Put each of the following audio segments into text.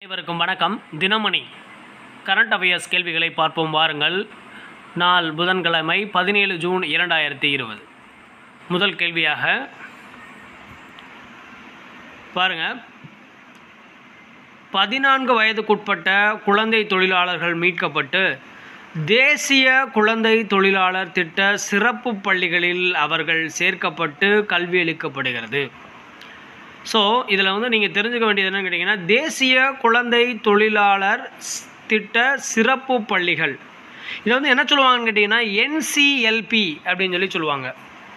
அனைவருக்கும் வணக்கம் Dinamani current affairs கேள்விகளை பார்ப்போம் வாருங்கள் நாள் புதன்கிழமை பதினேழு ஜூன் இரண்டாயிரத்தி இருபது முதல் கேள்வியாக பாருங்க பதினான்கு வயதுக்குட்பட்ட குழந்தை தொழிலாளர்கள் மீட்கப்பட்டு தேசிய குழந்தை தொழிலாளர் திட்ட சிறப்பு பள்ளிகளில் அவர்கள் சேர்க்கப்பட்டு கல்வி அளிக்கப்படுகிறது ஸோ இதில் வந்து நீங்கள் தெரிஞ்சுக்க வேண்டியது என்னன்னு கேட்டிங்கன்னா தேசிய குழந்தை தொழிலாளர் ஸ்- திட்ட சிறப்பு பள்ளிகள் இதை வந்து என்ன சொல்லுவாங்கன்னு கேட்டிங்கன்னா என்சிஎல்பி அப்படின்னு சொல்லி சொல்லுவாங்க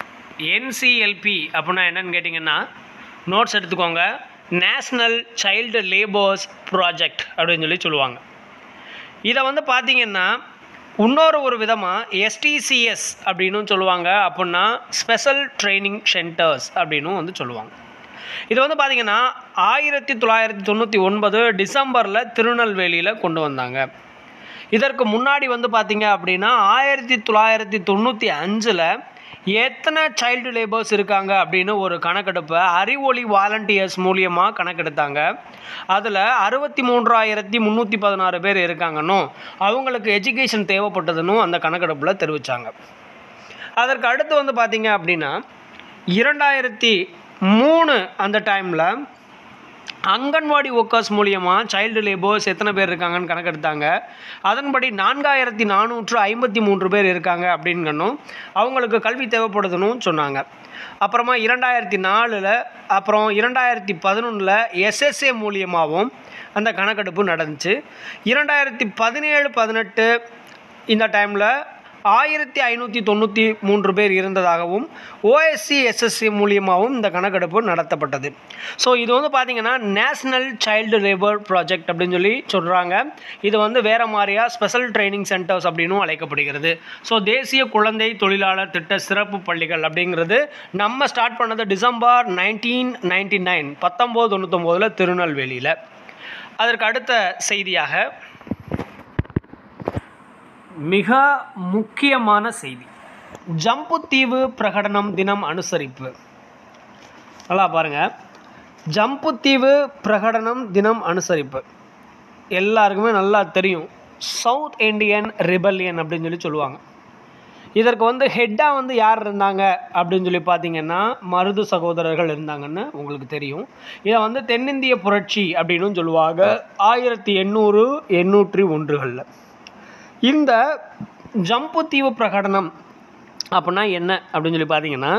என்சிஎல்பி அப்படின்னா என்னன்னு கேட்டிங்கன்னா நோட்ஸ் எடுத்துக்கோங்க நேஷ்னல் சைல்டு லேபர்ஸ் ப்ராஜெக்ட் அப்படின்னு சொல்லி சொல்லுவாங்க இதை வந்து பார்த்தீங்கன்னா இன்னொரு ஒரு விதமாக எஸ்டிசிஎஸ் அப்படின்னும் சொல்லுவாங்க அப்படின்னா ஸ்பெஷல் ட்ரைனிங் சென்டர்ஸ் அப்படின்னும் வந்து சொல்லுவாங்க இது வந்து பார்த்தீங்கன்னா ஆயிரத்தி தொள்ளாயிரத்தி தொண்ணூற்றி ஒன்பது டிசம்பரில் திருநெல்வேலியில் கொண்டு வந்தாங்க இதற்கு முன்னாடி வந்து பார்த்தீங்க அப்படின்னா ஆயிரத்தி தொள்ளாயிரத்தி தொண்ணூற்றி அஞ்சில் எத்தனை சைல்டு லேபர்ஸ் இருக்காங்க அப்படின்னு ஒரு கணக்கெடுப்பை அறிவொளி வாலண்டியர்ஸ் மூலியமாக கணக்கெடுத்தாங்க அதில் அறுபத்தி மூன்றாயிரத்தி முந்நூற்றி பதினாறு பேர் இருக்காங்கன்னும் அவங்களுக்கு எஜுகேஷன் தேவைப்பட்டதுன்னும் அந்த கணக்கெடுப்பில் தெரிவித்தாங்க அதற்கு அடுத்து வந்து பார்த்தீங்க அப்படின்னா இரண்டாயிரத்தி மூணு அந்த டைமில் அங்கன்வாடி ஒர்க்கர்ஸ் மூலியமாக சைல்டு லேபர்ஸ் எத்தனை பேர் இருக்காங்கன்னு கணக்கெடுத்தாங்க அதன்படி நான்காயிரத்தி நானூற்று ஐம்பத்தி மூன்று பேர் இருக்காங்க அப்படிங்கணும் அவங்களுக்கு கல்வி தேவைப்படுதுன்னு சொன்னாங்க அப்புறமா இரண்டாயிரத்தி நாலில் அப்புறம் இரண்டாயிரத்தி பதினொன்றில் எஸ்எஸ்ஏ மூலியமாகவும் அந்த கணக்கெடுப்பு நடந்துச்சு இரண்டாயிரத்தி பதினேழு பதினெட்டு இந்த டைமில் ஆயிரத்தி ஐநூற்றி தொண்ணூற்றி மூன்று பேர் இருந்ததாகவும் ஓஎஸ்சி எஸ்எஸ்சி மூலியமாகவும் இந்த கணக்கெடுப்பு நடத்தப்பட்டது ஸோ இது வந்து பார்த்திங்கன்னா நேஷ்னல் சைல்டு லேபர் ப்ராஜெக்ட் அப்படின்னு சொல்லி சொல்கிறாங்க இது வந்து வேறு மாதிரியா ஸ்பெஷல் ட்ரைனிங் சென்டர்ஸ் அப்படின்னும் அழைக்கப்படுகிறது ஸோ தேசிய குழந்தை தொழிலாளர் திட்ட சிறப்பு பள்ளிகள் அப்படிங்கிறது நம்ம ஸ்டார்ட் பண்ணது டிசம்பர் நைன்டீன் நைன்டி நைன் பத்தொம்போது தொண்ணூத்தொம்போதில் திருநெல்வேலியில் அதற்கு அடுத்த செய்தியாக மிக முக்கியமான செய்தி ஜம்புத்தீவு பிரகடனம் தினம் அனுசரிப்பு நல்லா பாருங்க ஜம்புத்தீவு பிரகடனம் தினம் அனுசரிப்பு எல்லாருக்குமே நல்லா தெரியும் சவுத் இந்தியன் ரிபல்லியன் அப்படின்னு சொல்லி சொல்லுவாங்க இதற்கு வந்து ஹெட்டாக வந்து யார் இருந்தாங்க அப்படின்னு சொல்லி பார்த்தீங்கன்னா மருது சகோதரர்கள் இருந்தாங்கன்னு உங்களுக்கு தெரியும் இதை வந்து தென்னிந்திய புரட்சி அப்படின்னு சொல்லுவாங்க ஆயிரத்தி எண்ணூறு எண்ணூற்றி ஒன்றுகளில் இந்த ஜம்புத்தீவு பிரகடனம் அப்படின்னா என்ன அப்படின்னு சொல்லி பார்த்தீங்கன்னா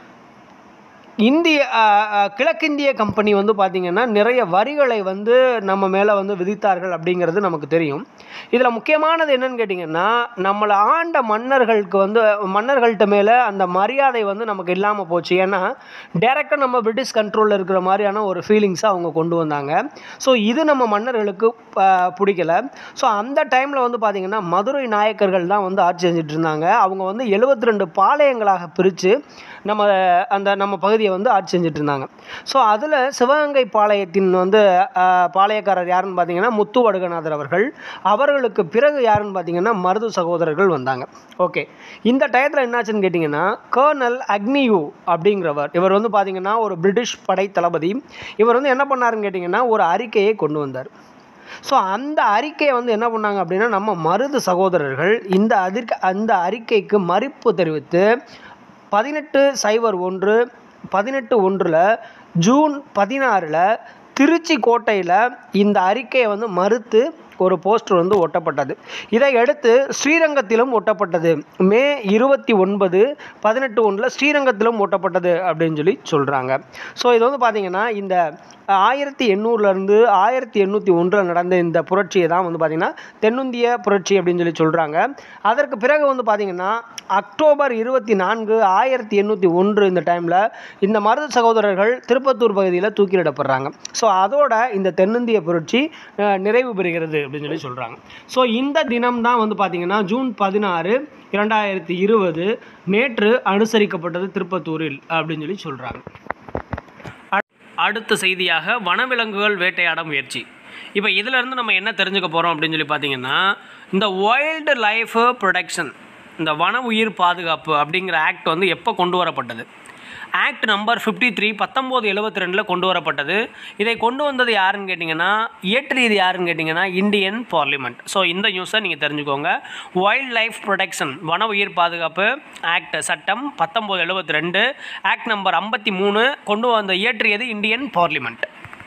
இந்திய அஹ், அஹ், கிழக்கிந்திய கம்பெனி வந்து பார்த்திங்கன்னா நிறைய வரிகளை வந்து நம்ம மேலே வந்து விதித்தார்கள் அப்படிங்கிறது நமக்கு தெரியும் இதில் முக்கியமானது என்னன்னு கேட்டிங்கன்னா நம்மளை ஆண்ட மன்னர்களுக்கு வந்து மன்னர்கள்ட்ட மேலே அந்த மரியாதை வந்து நமக்கு இல்லாமல் போச்சு ஏன்னா டேரெக்டாக நம்ம பிரிட்டிஷ் கண்ட்ரோலில் இருக்கிற மாதிரியான ஒரு ஃபீலிங்ஸை அவங்க கொண்டு வந்தாங்க ஸோ இது நம்ம மன்னர்களுக்கு அஹ், பிடிக்கல ஸோ அந்த டைமில் வந்து பார்த்திங்கன்னா மதுரை நாயக்கர்கள் தான் வந்து ஆட்சி செஞ்சுட்டு இருந்தாங்க அவங்க வந்து 72 ரெண்டு பாளையங்களாக பிரித்து நம்ம அந்த நம்ம பகுதியை வந்து ஆட்சி செஞ்சுட்டு இருந்தாங்க ஸோ அதில் சிவகங்கை பாளையத்தின் வந்து அஹ், பாளையக்காரர் யாருன்னு பார்த்தீங்கன்னா முத்து வடுகநாதர் அவர்கள் அவர்களுக்கு பிறகு யாருன்னு பார்த்தீங்கன்னா மருது சகோதரர்கள் வந்தாங்க ஓகே இந்த டயத்தில் என்னாச்சுன்னு கேட்டிங்கன்னா கர்னல் அக்னியூ அப்படிங்கிறவர் இவர் வந்து பார்த்தீங்கன்னா ஒரு பிரிட்டிஷ் படை தளபதி இவர் வந்து என்ன பண்ணாருன்னு கேட்டிங்கன்னா ஒரு அறிக்கையை கொண்டு வந்தார் ஸோ அந்த அறிக்கையை வந்து என்ன பண்ணாங்க அப்படின்னா நம்ம மருது சகோதரர்கள் இந்த அதிர்க்க அந்த அறிக்கைக்கு மறுப்பு தெரிவித்து பதினெட்டு சைபர் ஒன்று பதினெட்டு ஒன்றில் ஜூன் பதினாறில் திருச்சி கோட்டையில் இந்த அறிக்கையை வந்து மறுத்து ஒரு போஸ்டர் வந்து ஒட்டப்பட்டது இதை அடுத்து ஸ்ரீரங்கத்திலும் ஒட்டப்பட்டது மே இருபத்தி ஒன்பது பதினெட்டு ஒன்றில் ஸ்ரீரங்கத்திலும் ஒட்டப்பட்டது அப்படின்னு சொல்லி சொல்கிறாங்க ஸோ இது வந்து பார்த்திங்கன்னா இந்த ஆயிரத்தி எண்ணூறுலேருந்து ஆயிரத்தி எண்ணூற்றி ஒன்றில் நடந்த இந்த புரட்சியை தான் வந்து பார்த்திங்கன்னா தென்னிந்திய புரட்சி அப்படின்னு சொல்லி சொல்கிறாங்க அதற்கு பிறகு வந்து பார்த்திங்கன்னா அக்டோபர் இருபத்தி நான்கு ஆயிரத்தி எண்ணூற்றி ஒன்று இந்த டைமில் இந்த மருது சகோதரர்கள் திருப்பத்தூர் பகுதியில் தூக்கிலிடப்படுறாங்க ஸோ அதோட இந்த தென்னிந்திய புரட்சி அஹ், நிறைவு பெறுகிறது அப்படின்னு சொல்லி சொல்கிறாங்க ஸோ இந்த தினம் தான் வந்து பார்த்திங்கன்னா ஜூன் பதினாறு இரண்டாயிரத்தி இருபது நேற்று அனுசரிக்கப்பட்டது திருப்பத்தூரில் அப்படின்னு சொல்லி சொல்கிறாங்க அடுத்த செய்தியாக வனவிலங்குகள் வேட்டையாட முயற்சி இப்போ இதிலிருந்து நம்ம என்ன தெரிஞ்சுக்க போகிறோம் அப்படின்னு சொல்லி பார்த்தீங்கன்னா இந்த வைல்டு லைஃப் ப்ரொடெக்ஷன் இந்த வன உயிர் பாதுகாப்பு அப்படிங்கிற ஆக்ட் வந்து எப்போ கொண்டு வரப்பட்டது ஆக்ட் நம்பர் ஃபிஃப்டி த்ரீ பத்தொம்போது எழுபத்தி ரெண்டில் கொண்டு வரப்பட்டது இதை கொண்டு வந்தது யாருன்னு கேட்டிங்கன்னா இயற்றியது யாருன்னு கேட்டிங்கன்னா இந்தியன் பார்லிமெண்ட் ஸோ இந்த நியூஸை நீங்கள் தெரிஞ்சுக்கோங்க வைல்ட் லைஃப் ப்ரொடெக்ஷன் வன உயிர் பாதுகாப்பு ஆக்ட் சட்டம் பத்தொம்போது எழுபத்தி ரெண்டு ஆக்ட் நம்பர் ஐம்பத்தி மூணு கொண்டு வந்த இயற்றியது இந்தியன் பார்லிமெண்ட்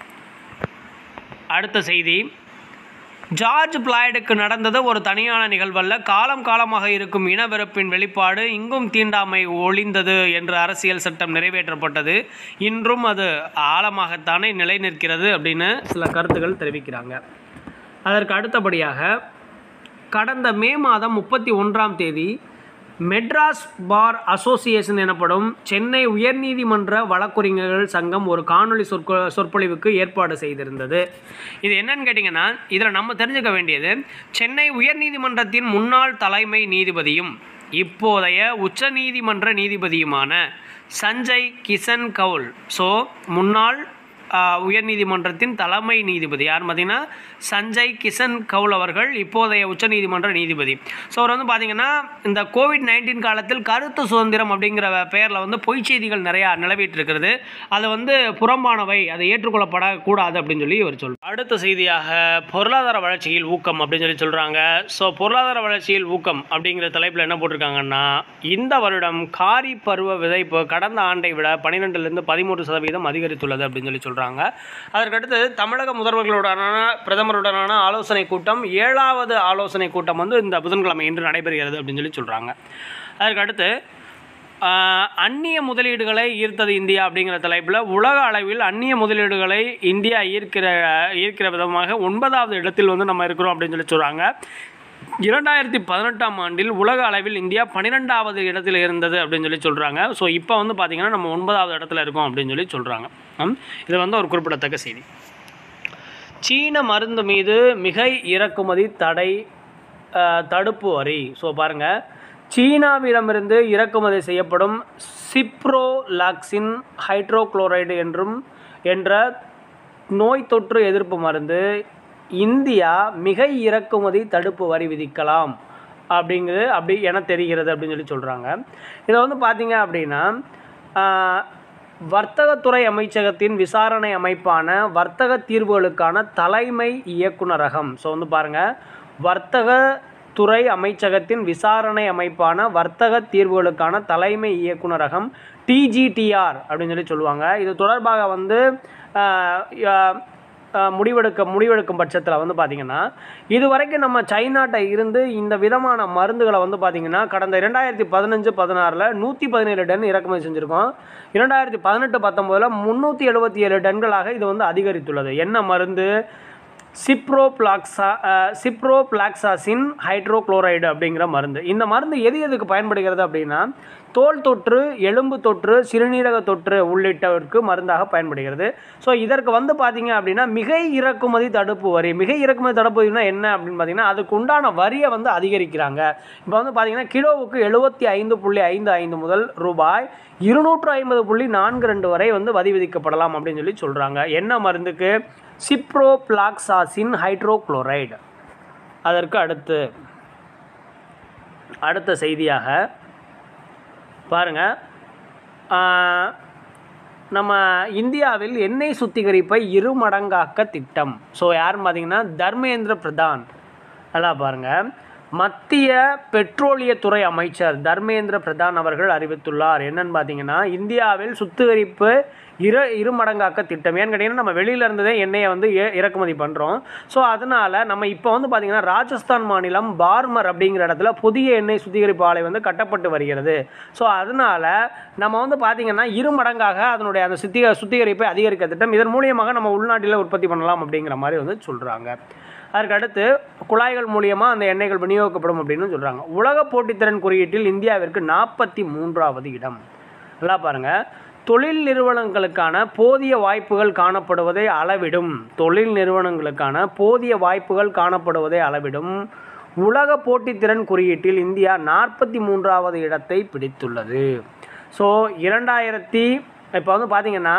அடுத்த செய்தி ஜார்ஜ் பிளாய்டுக்கு நடந்தது ஒரு தனியான நிகழ்வல்ல காலம் காலமாக இருக்கும் இனவெறுப்பின் வெளிப்பாடு இங்கும் தீண்டாமை ஒளிந்தது என்று அரசியல் சட்டம் நிறைவேற்றப்பட்டது இன்றும் அது ஆழமாகத்தானே நிலை நிற்கிறது அப்படின்னு சில கருத்துக்கள் தெரிவிக்கிறாங்க அதற்கு அடுத்தபடியாக கடந்த மே மாதம் முப்பத்தி ஒன்றாம் தேதி மெட்ராஸ் பார் அசோசியேஷன் எனப்படும் சென்னை உயர்நீதிமன்ற வழக்குரைஞர்கள் சங்கம் ஒரு காணொளி சொற்பொ சொற்பொழிவுக்கு ஏற்பாடு செய்திருந்தது இது என்னன்னு கேட்டிங்கன்னா இதில் நம்ம தெரிஞ்சுக்க வேண்டியது சென்னை உயர்நீதிமன்றத்தின் முன்னாள் தலைமை நீதிபதியும் இப்போதைய உச்சநீதிமன்ற நீதிபதியுமான சஞ்சய் கிஷன் கவுல் ஸோ முன்னாள் ஆஹ், உயர்நீதிமன்றத்தின் தலைமை நீதிபதி யார் பார்த்தீங்கன்னா சஞ்சய் கிஷன் கவுல் அவர்கள் இப்போதைய உச்சநீதிமன்ற நீதிபதி ஸோ அவர் வந்து பார்த்தீங்கன்னா இந்த கோவிட் நைன்டீன் காலத்தில் கருத்து சுதந்திரம் அப்படிங்கிற பெயரில் வந்து பொய்ச் செய்திகள் நிறையா நிலவிட்டு இருக்கிறது அது வந்து புறம்பானவை அதை ஏற்றுக்கொள்ளப்படக்கூடாது அப்படின்னு சொல்லி இவர் சொல்றார் அடுத்த செய்தியாக பொருளாதார வளர்ச்சியில் ஊக்கம் அப்படின்னு சொல்லி சொல்கிறாங்க ஸோ பொருளாதார வளர்ச்சியில் ஊக்கம் அப்படிங்கிற தலைப்பில் என்ன போட்டிருக்காங்கன்னா இந்த வருடம் காரி பருவ விதைப்பு கடந்த ஆண்டை விட பன்னிரெண்டுலேருந்து பதிமூன்று சதவீதம் அதிகரித்துள்ளது அப்படின்னு சொல்லி சொல்கிறாங்க அதற்கடுத்து தமிழக முதல்வர்களுடனான பிரதமருடனான ஆலோசனை கூட்டம் ஏழாவது ஆலோசனை கூட்டம் வந்து இந்த புதன்கிழமை இன்று நடைபெறுகிறது அப்படின்னு சொல்லி சொல்கிறாங்க அதற்கடுத்து ஆஹ், அந்நிய முதலீடுகளை ஈர்த்தது இந்தியா அப்படிங்கிற தலைப்பில் உலக அளவில் அந்நிய முதலீடுகளை இந்தியா ஈர்க்கிற ஈர்க்கிற விதமாக ஒன்பதாவது இடத்தில் வந்து நம்ம இருக்கிறோம் அப்படின்னு சொல்லி சொல்கிறாங்க இரண்டாயிரத்தி பதினெட்டாம் ஆண்டில் உலக அளவில் இந்தியா பன்னிரெண்டாவது இடத்தில் இருந்தது அப்படின்னு சொல்லி சொல்கிறாங்க ஸோ இப்போ வந்து பார்த்திங்கன்னா நம்ம ஒன்பதாவது இடத்துல இருக்கோம் அப்படின்னு சொல்லி சொல்கிறாங்க இது வந்து ஒரு குறிப்பிடத்தக்க செய்தி சீன மருந்து மீது மிகை இறக்குமதி தடை அஹ், தடுப்பு வரி ஸோ பாருங்கள் சீனாவிடமிருந்து இறக்குமதி செய்யப்படும் சிப்ரோலாக்சின் ஹைட்ரோகுளோரைடு என்றும் என்ற நோய் தொற்று எதிர்ப்பு மருந்து இந்தியா மிகை இறக்குமதி தடுப்பு வரி விதிக்கலாம் அப்படிங்கிறது அப்படி என தெரிகிறது அப்படின்னு சொல்லி சொல்கிறாங்க இதை வந்து பார்த்தீங்க அப்படின்னா ஆஹ், வர்த்தகத்துறை அமைச்சகத்தின் விசாரணை அமைப்பான வர்த்தக தீர்வுகளுக்கான தலைமை இயக்குனரகம் ஸோ வந்து பாருங்கள் வர்த்தக துறை அமைச்சகத்தின் விசாரணை அமைப்பான வர்த்தக தீர்வுகளுக்கான தலைமை இயக்குனரகம் டிஜிடிஆர் அப்படின்னு சொல்லி சொல்லுவாங்க இது தொடர்பாக வந்து ஆஹ், ஆஹ், ஆஹ், முடிவெடுக்க முடிவெடுக்கும் பட்சத்தில் வந்து பார்த்திங்கன்னா இதுவரைக்கும் நம்ம சைனாட்ட இருந்து இந்த விதமான மருந்துகளை வந்து பார்த்திங்கன்னா கடந்த இரண்டாயிரத்தி பதினஞ்சு பதினாறில் நூற்றி பதினேழு டன் இறக்குமதி செஞ்சுருக்கோம் இரண்டாயிரத்தி பதினெட்டு பத்தொம்போதில் முந்நூற்றி எழுபத்தி ஏழு டன்களாக இது வந்து அதிகரித்துள்ளது என்ன மருந்து சிப்ரோப்ளாக்ஸா சிப்ரோப்ளாக்சாசின் ஹைட்ரோகுளோரைடு அப்படிங்கிற மருந்து இந்த மருந்து எது எதுக்கு பயன்படுகிறது அப்படின்னா தோல் தொற்று எலும்பு தொற்று சிறுநீரக தொற்று உள்ளிட்டவருக்கு மருந்தாக பயன்படுகிறது ஸோ இதற்கு வந்து பார்த்தீங்க அப்படின்னா மிகை இறக்குமதி தடுப்பு வரி மிகை இறக்குமதி தடுப்பு வரினா என்ன அப்படின்னு பார்த்தீங்கன்னா அதுக்கு உண்டான வரியை வந்து அதிகரிக்கிறாங்க இப்போ வந்து பார்த்தீங்கன்னா கிலோவுக்கு எழுபத்தி ஐந்து புள்ளி ஐந்து ஐந்து முதல் ரூபாய் இருநூற்று ஐம்பது புள்ளி நான்கு ரெண்டு வரை வந்து வரி விதிக்கப்படலாம் அப்படின்னு சொல்லி சொல்கிறாங்க என்ன மருந்துக்கு சிப்ரோப்ளாக்சாசின் ஹைட்ரோகுளோரைடு அதற்கு அடுத்து அடுத்த செய்தியாக பாருங்கள் நம்ம இந்தியாவில் எண்ணெய் சுத்திகரிப்பை இரு மடங்காக்க திட்டம் ஸோ யாருன்னு பார்த்தீங்கன்னா தர்மேந்திர பிரதான் நல்லா பாருங்கள் மத்திய பெட்ரோலியத்துறை அமைச்சர் தர்மேந்திர பிரதான் அவர்கள் அறிவித்துள்ளார் என்னன்னு பார்த்தீங்கன்னா இந்தியாவில் சுத்திகரிப்பு இரு இரு மடங்காக்க திட்டம் ஏன்னு கேட்டிங்கன்னா நம்ம வெளியில இருந்ததே எண்ணெயை வந்து ஏ- இறக்குமதி பண்ணுறோம் ஸோ அதனால் நம்ம இப்போ வந்து பார்த்திங்கன்னா ராஜஸ்தான் மாநிலம் பார்மர் அப்படிங்கிற இடத்துல புதிய எண்ணெய் சுத்திகரிப்பு ஆலை வந்து கட்டப்பட்டு வருகிறது ஸோ அதனால் நம்ம வந்து பார்த்திங்கன்னா இரு மடங்காக அதனுடைய அந்த சுத்திக சுத்திகரிப்பை அதிகரிக்க திட்டம் இதன் மூலியமாக நம்ம உள்நாட்டில் உற்பத்தி பண்ணலாம் அப்படிங்கிற மாதிரி வந்து சொல்கிறாங்க அதற்கு அடுத்து குழாய்கள் மூலியமாக அந்த எண்ணெய்கள் விநியோகிக்கப்படும் அப்படின்னு சொல்கிறாங்க உலக போட்டித்திறன் குறியீட்டில் இந்தியாவிற்கு நாற்பத்தி மூன்றாவது இடம் நல்லா பாருங்கள் தொழில் நிறுவனங்களுக்கான போதிய வாய்ப்புகள் காணப்படுவதை அளவிடும் தொழில் நிறுவனங்களுக்கான போதிய வாய்ப்புகள் காணப்படுவதை அளவிடும் உலக போட்டித்திறன் குறியீட்டில் இந்தியா நாற்பத்தி மூன்றாவது இடத்தை பிடித்துள்ளது ஸோ இரண்டாயிரத்தி இப்போ வந்து பார்த்தீங்கன்னா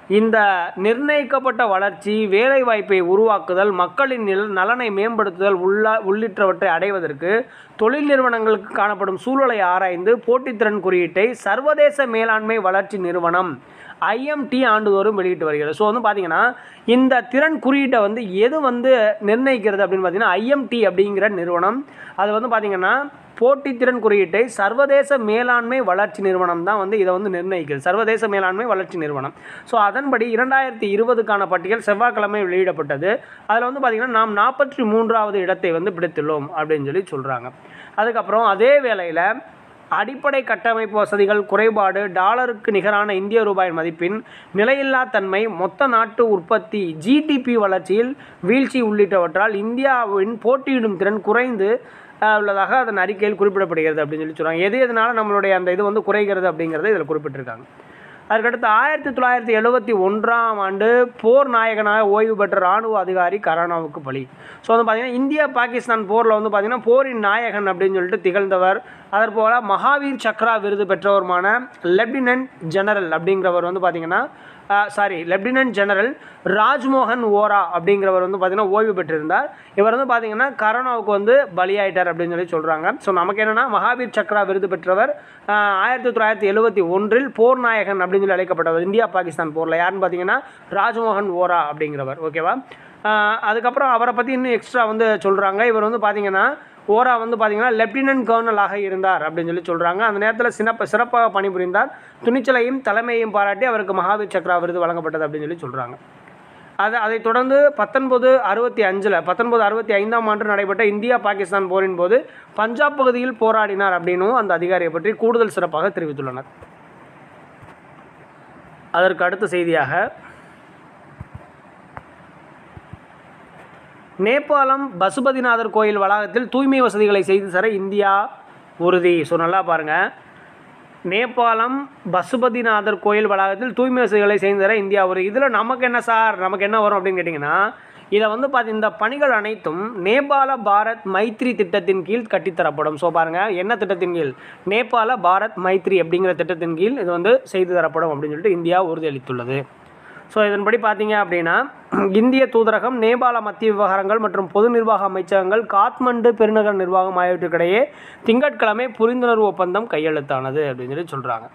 இந்த நிர்ணயிக்கப்பட்ட வளர்ச்சி வேலைவாய்ப்பை உருவாக்குதல் மக்களின் நில நலனை மேம்படுத்துதல் உள்ள உள்ளிட்டவற்றை அடைவதற்கு தொழில் நிறுவனங்களுக்கு காணப்படும் சூழலை ஆராய்ந்து போட்டித்திறன் குறியீட்டை சர்வதேச மேலாண்மை வளர்ச்சி நிறுவனம் ஐஎம்டி ஆண்டுதோறும் வெளியிட்டு வருகிறது ஸோ வந்து பார்த்தீங்கன்னா இந்த திறன் குறியீட்டை வந்து எது வந்து நிர்ணயிக்கிறது அப்படின்னு பார்த்தீங்கன்னா ஐஎம்டி அப்படிங்கிற நிறுவனம் அது வந்து பார்த்தீங்கன்னா போட்டித்திறன் குறியீட்டை சர்வதேச மேலாண்மை வளர்ச்சி நிறுவனம் தான் வந்து இதை வந்து நிர்ணயிக்கிறது சர்வதேச மேலாண்மை வளர்ச்சி நிறுவனம் ஸோ அதன்படி இரண்டாயிரத்தி இருபதுக்கான பட்டியல் செவ்வாய்க்கிழமை வெளியிடப்பட்டது அதில் வந்து பார்த்திங்கன்னா நாம் நாற்பத்தி மூன்றாவது இடத்தை வந்து பிடித்துள்ளோம் அப்படின்னு சொல்லி சொல்கிறாங்க அதுக்கப்புறம் அதே வேளையில் அடிப்படை கட்டமைப்பு வசதிகள் குறைபாடு டாலருக்கு நிகரான இந்திய ரூபாயின் மதிப்பின் நிலையில்லா தன்மை மொத்த நாட்டு உற்பத்தி ஜிடிபி வளர்ச்சியில் வீழ்ச்சி உள்ளிட்டவற்றால் இந்தியாவின் போட்டியிடும் திறன் குறைந்து அஹ், உள்ளதாக அதன் அறிக்கையில் குறிப்பிடப்படுகிறது அப்படின்னு சொல்லி சொல்கிறாங்க எது எதனால நம்மளுடைய அந்த இது வந்து குறைகிறது அப்படிங்கிறத இதில் குறிப்பிட்டிருக்காங்க அதுக்கடுத்து ஆயிரத்தி தொள்ளாயிரத்தி எழுபத்தி ஒன்றாம் ஆண்டு போர் நாயகனாக ஓய்வு பெற்ற இராணுவ அதிகாரி கரானாவுக்கு பலி ஸோ வந்து பார்த்தீங்கன்னா இந்தியா பாகிஸ்தான் போரில் வந்து பார்த்தீங்கன்னா போரின் நாயகன் அப்படின்னு சொல்லிட்டு திகழ்ந்தவர் அதற்போல் மகாவீர் சக்ரா விருது பெற்றவருமான லெப்டினன்ட் ஜெனரல் அப்படிங்கிறவர் வந்து பார்த்தீங்கன்னா sorry lieutenant general Rajmohan Ora அப்படிங்கிறவர் வந்து பார்த்தீங்கன்னா ஓய்வு பெற்றிருந்தார் இவர் வந்து பார்த்தீங்கன்னா கரோனாவுக்கு வந்து பலியாயிட்டார் அப்படின்னு சொல்லி சொல்கிறாங்க ஸோ நமக்கு என்னென்னா மகாவீர் சக்ரா விருது பெற்றவர் ஆஹ், ஆயிரத்தி தொள்ளாயிரத்தி எழுபத்தி ஒன்றில் போர் நாயகன் அப்படின்னு சொல்லி அழைக்கப்பட்டவர் இந்தியா பாகிஸ்தான் போரில் யாருன்னு பார்த்தீங்கன்னா ராஜ்மோகன் ஓரா அப்படிங்கிறவர் ஓகேவா ஆஹ், அதுக்கப்புறம் அவரை பற்றி இன்னும் எக்ஸ்ட்ரா வந்து சொல்கிறாங்க இவர் வந்து பார்த்தீங்கன்னா ஓரா வந்து பார்த்தீங்கன்னா லெப்டினன்ட் கர்னலாக இருந்தார் அப்படின்னு சொல்லி சொல்கிறாங்க அந்த நேரத்தில் சிறப்பு சிறப்பாக பணிபுரிந்தார் துணிச்சலையும் தலைமையையும் பாராட்டி அவருக்கு மகாவீர் சக்ரா விருது வழங்கப்பட்டது அப்படின்னு சொல்லி சொல்கிறாங்க அது அதைத் தொடர்ந்து பத்தொன்பது அறுபத்தி அஞ்சில் பத்தொன்பது அறுபத்தி ஐந்தாம் ஆண்டு நடைபெற்ற இந்தியா பாகிஸ்தான் போரின் போது பஞ்சாப் பகுதியில் போராடினார் அப்படின்னும் அந்த அதிகாரியை பற்றி கூடுதல் சிறப்பாக தெரிவித்துள்ளனர் அதற்கு அடுத்த செய்தியாக நேபாளம் பசுபதிநாதர் கோயில் வளாகத்தில் தூய்மை வசதிகளை செய்து தர இந்தியா உறுதி ஸோ நல்லா பாருங்கள் நேபாளம் பசுபதிநாதர் கோயில் வளாகத்தில் தூய்மை வசதிகளை செய்து தர இந்தியா உறுதி இதில் நமக்கு என்ன சார் நமக்கு என்ன வரும் அப்படின்னு கேட்டிங்கன்னா இதை வந்து பார்த்து இந்த பணிகள் அனைத்தும் நேபாள பாரத் மைத்ரி திட்டத்தின் கீழ் கட்டித்தரப்படும் ஸோ பாருங்கள் என்ன திட்டத்தின் கீழ் நேபாள பாரத் மைத்ரி அப்படிங்கிற திட்டத்தின் கீழ் இது வந்து செய்து தரப்படும் அப்படின்னு சொல்லிட்டு இந்தியா உறுதியளித்துள்ளது ஸோ இதன்படி பார்த்தீங்க அப்படின்னா இந்திய தூதரகம் நேபாள மத்திய விவகாரங்கள் மற்றும் பொது நிர்வாக அமைச்சகங்கள் காத்மண்டு பெருநகர் நிர்வாகம் ஆகியவற்றுக்கிடையே திங்கட்கிழமை புரிந்துணர்வு ஒப்பந்தம் கையெழுத்தானது அப்படின்னு சொல்லி சொல்கிறாங்க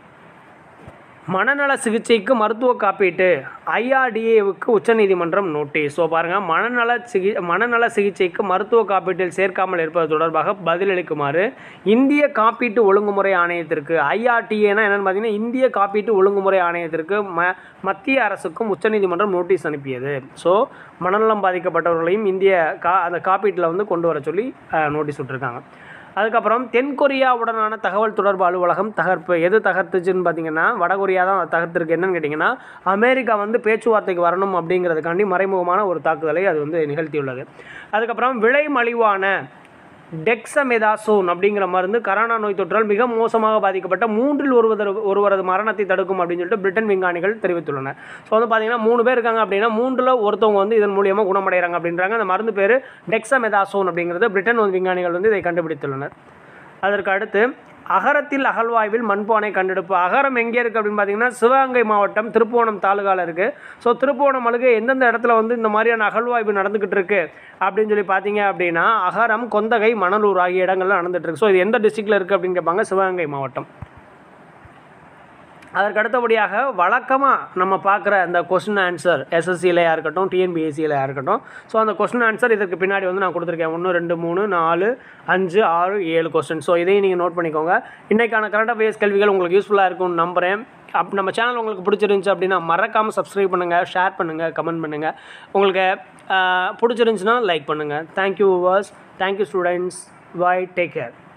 மனநல சிகிச்சைக்கு மருத்துவ காப்பீட்டு ஐஆர்டிஏவுக்கு உச்சநீதிமன்றம் நோட்டீஸ் ஸோ பாருங்கள் மனநல சிகி மனநல சிகிச்சைக்கு மருத்துவ காப்பீட்டில் சேர்க்காமல் இருப்பது தொடர்பாக பதிலளிக்குமாறு இந்திய காப்பீட்டு ஒழுங்குமுறை ஆணையத்திற்கு ஐஆர்டிஏனா என்னென்னு பார்த்தீங்கன்னா இந்திய காப்பீட்டு ஒழுங்குமுறை ஆணையத்திற்கு ம மத்திய அரசுக்கும் உச்சநீதிமன்றம் நோட்டீஸ் அனுப்பியது ஸோ மனநலம் பாதிக்கப்பட்டவர்களையும் இந்திய கா அந்த காப்பீட்டில் வந்து கொண்டு வர சொல்லி நோட்டீஸ் விட்டுருக்காங்க அதுக்கப்புறம் தென்கொரியாவுடனான தகவல் தொடர்பு அலுவலகம் தகர்ப்பு எது தகர்த்துச்சுன்னு பார்த்தீங்கன்னா வடகொரியா தான் அதை தகர்த்துருக்கு என்னன்னு கேட்டிங்கன்னா அமெரிக்கா வந்து பேச்சுவார்த்தைக்கு வரணும் அப்படிங்கிறதுக்காண்டி மறைமுகமான ஒரு தாக்குதலை அது வந்து நிகழ்த்தியுள்ளது அதுக்கப்புறம் விலை மலிவான டெக்ஸமெதாசோன் அப்படிங்கிற மருந்து கரோனா நோய் தொற்றால் மிக மோசமாக பாதிக்கப்பட்ட மூன்றில் ஒருவர் ஒருவரது மரணத்தை தடுக்கும் அப்படின்னு சொல்லிட்டு பிரிட்டன் விஞ்ஞானிகள் தெரிவித்துள்ளனர் ஸோ வந்து பார்த்தீங்கன்னா மூணு பேர் இருக்காங்க அப்படின்னா மூன்றில் ஒருத்தவங்க வந்து இதன் மூலியமாக குணமடைகிறாங்க அப்படின்றாங்க அந்த மருந்து பேர் டெக்ஸமெதாசோன் அப்படிங்கிறது பிரிட்டன் வந்து விஞ்ஞானிகள் வந்து இதை கண்டுபிடித்துள்ளனர் அதற்கு அடுத்து அகரத்தில் அகழ்வாய்வில் மண்பானை கண்டெடுப்பு அகரம் எங்கே இருக்குது அப்படின்னு பார்த்தீங்கன்னா சிவகங்கை மாவட்டம் திருப்புவனம் தாலுகாவில் இருக்குது ஸோ திருப்புவனம் அழுகை எந்தெந்த இடத்துல வந்து இந்த மாதிரியான அகழ்வாய்வு நடந்துக்கிட்டு இருக்கு அப்படின்னு சொல்லி பார்த்தீங்க அப்படின்னா அகரம் கொந்தகை மணலூர் ஆகிய இடங்கள்ல நடந்துட்டு இருக்கு ஸோ இது எந்த டிஸ்ட்ரிக்டில் இருக்குது அப்படின்னு கேட்பாங்க சிவகங்கை மாவட்டம் அதற்கு அடுத்தபடியாக வழக்கமாக நம்ம பார்க்குற அந்த கொஸ்டின் ஆன்சர் எஸ்எஸ்சிலையாக இருக்கட்டும் டிஎன்பிஎஸ்சிலையாக இருக்கட்டும் ஸோ அந்த கொஸ்டின் ஆன்சர் இதுக்கு பின்னாடி வந்து நான் கொடுத்துருக்கேன் ஒன்று ரெண்டு மூணு நாலு அஞ்சு ஆறு ஏழு கொஸ்டின் ஸோ இதையும் நீங்கள் நோட் பண்ணிக்கோங்க இன்றைக்கான கரண்ட் அஃபேர்ஸ் கேள்விகள் உங்களுக்கு யூஸ்ஃபுல்லாக இருக்கும்னு நம்புகிறேன் அப் நம்ம சேனல் உங்களுக்கு பிடிச்சிருந்துச்சு அப்படின்னா மறக்காமல் சப்ஸ்கிரைப் பண்ணுங்கள் ஷேர் பண்ணுங்கள் கமெண்ட் பண்ணுங்கள் உங்களுக்கு ஆஹ், பிடிச்சிருந்துச்சுன்னா லைக் பண்ணுங்கள் thank you was thank you students bye take care